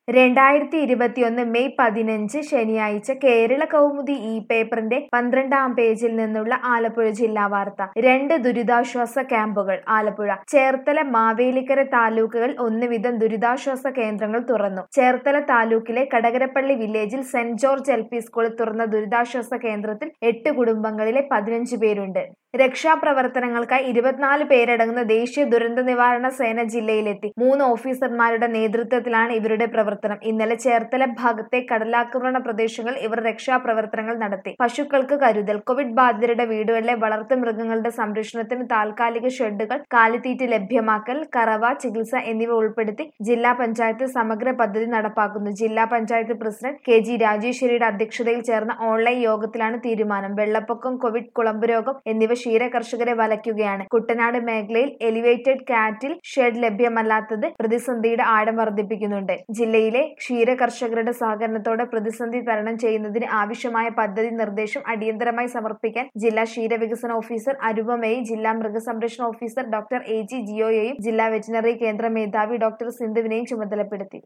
രണ്ടായിരത്തി ഇരുപത്തിയൊന്ന് മെയ് പതിനഞ്ച് ശനിയാഴ്ച കേരള കൗമുദി ഈ പേപ്പറിന്റെ പന്ത്രണ്ടാം പേജിൽ നിന്നുള്ള ആലപ്പുഴ ജില്ലാ വാർത്ത രണ്ട് ദുരിതാശ്വാസ ക്യാമ്പുകൾ ആലപ്പുഴ ചേർത്തല മാവേലിക്കര താലൂക്കുകൾ ഒന്ന് വീതം ദുരിതാശ്വാസ കേന്ദ്രങ്ങൾ തുറന്നു ചേർത്തല താലൂക്കിലെ കടകരപ്പള്ളി വില്ലേജിൽ സെന്റ് ജോർജ് എൽ പി സ്കൂളിൽ തുറന്ന ദുരിതാശ്വാസ കേന്ദ്രത്തിൽ എട്ട് കുടുംബങ്ങളിലെ പതിനഞ്ച് പേരുണ്ട് രക്ഷാപ്രവർത്തനങ്ങൾക്കായി ഇരുപത്തിനാല് പേരടങ്ങുന്ന ദേശീയ ദുരന്ത നിവാരണ സേന ജില്ലയിലെത്തി മൂന്ന് ഓഫീസർമാരുടെ നേതൃത്വത്തിലാണ് ഇവരുടെ പ്രവർത്തനം ഇന്നലെ ചേർത്തല ഭാഗത്തെ കടലാക്രമണ പ്രദേശങ്ങളിൽ ഇവർ രക്ഷാപ്രവർത്തനങ്ങൾ നടത്തി പശുക്കൾക്ക് കരുതൽ കോവിഡ് ബാധിതരുടെ വീടുകളിലെ വളർത്തു മൃഗങ്ങളുടെ സംരക്ഷണത്തിന് താൽക്കാലിക ഷെഡുകൾ കാലിത്തീറ്റ ലഭ്യമാക്കൽ കറവ ചികിത്സ എന്നിവ ഉൾപ്പെടുത്തി ജില്ലാ പഞ്ചായത്ത് സമഗ്ര പദ്ധതി നടപ്പാക്കുന്നു ജില്ലാ പഞ്ചായത്ത് പ്രസിഡന്റ് കെ ജി രാജേശ്വരിയുടെ അധ്യക്ഷതയിൽ ചേർന്ന ഓൺലൈൻ യോഗത്തിലാണ് തീരുമാനം വെള്ളപ്പൊക്കം കോവിഡ് കുളമ്പ് രോഗം എന്നിവ ക്ഷീര കർഷകരെ വലയ്ക്കുകയാണ് കുട്ടനാട് മേഖലയിൽ എലിവേറ്റഡ് കാറ്റിൽ ഷെഡ് ലഭ്യമല്ലാത്തത് പ്രതിസന്ധിയുടെ ആഴം വർദ്ധിപ്പിക്കുന്നുണ്ട് ജില്ലയിലെ ക്ഷീര കർഷകരുടെ സഹകരണത്തോടെ പ്രതിസന്ധി തരണം ചെയ്യുന്നതിന് ആവശ്യമായ പദ്ധതി നിർദ്ദേശം അടിയന്തരമായി സമർപ്പിക്കാൻ ജില്ലാ ക്ഷീരവികസന ഓഫീസർ അരുപമയെയും ജില്ലാ മൃഗസംരക്ഷണ ഓഫീസർ ഡോക്ടർ എ ജി ജിയോയെയും ജില്ലാ വെറ്റിനറി കേന്ദ്ര മേധാവി ഡോക്ടർ സിന്ധുവിനെയും ചുമതലപ്പെടുത്തി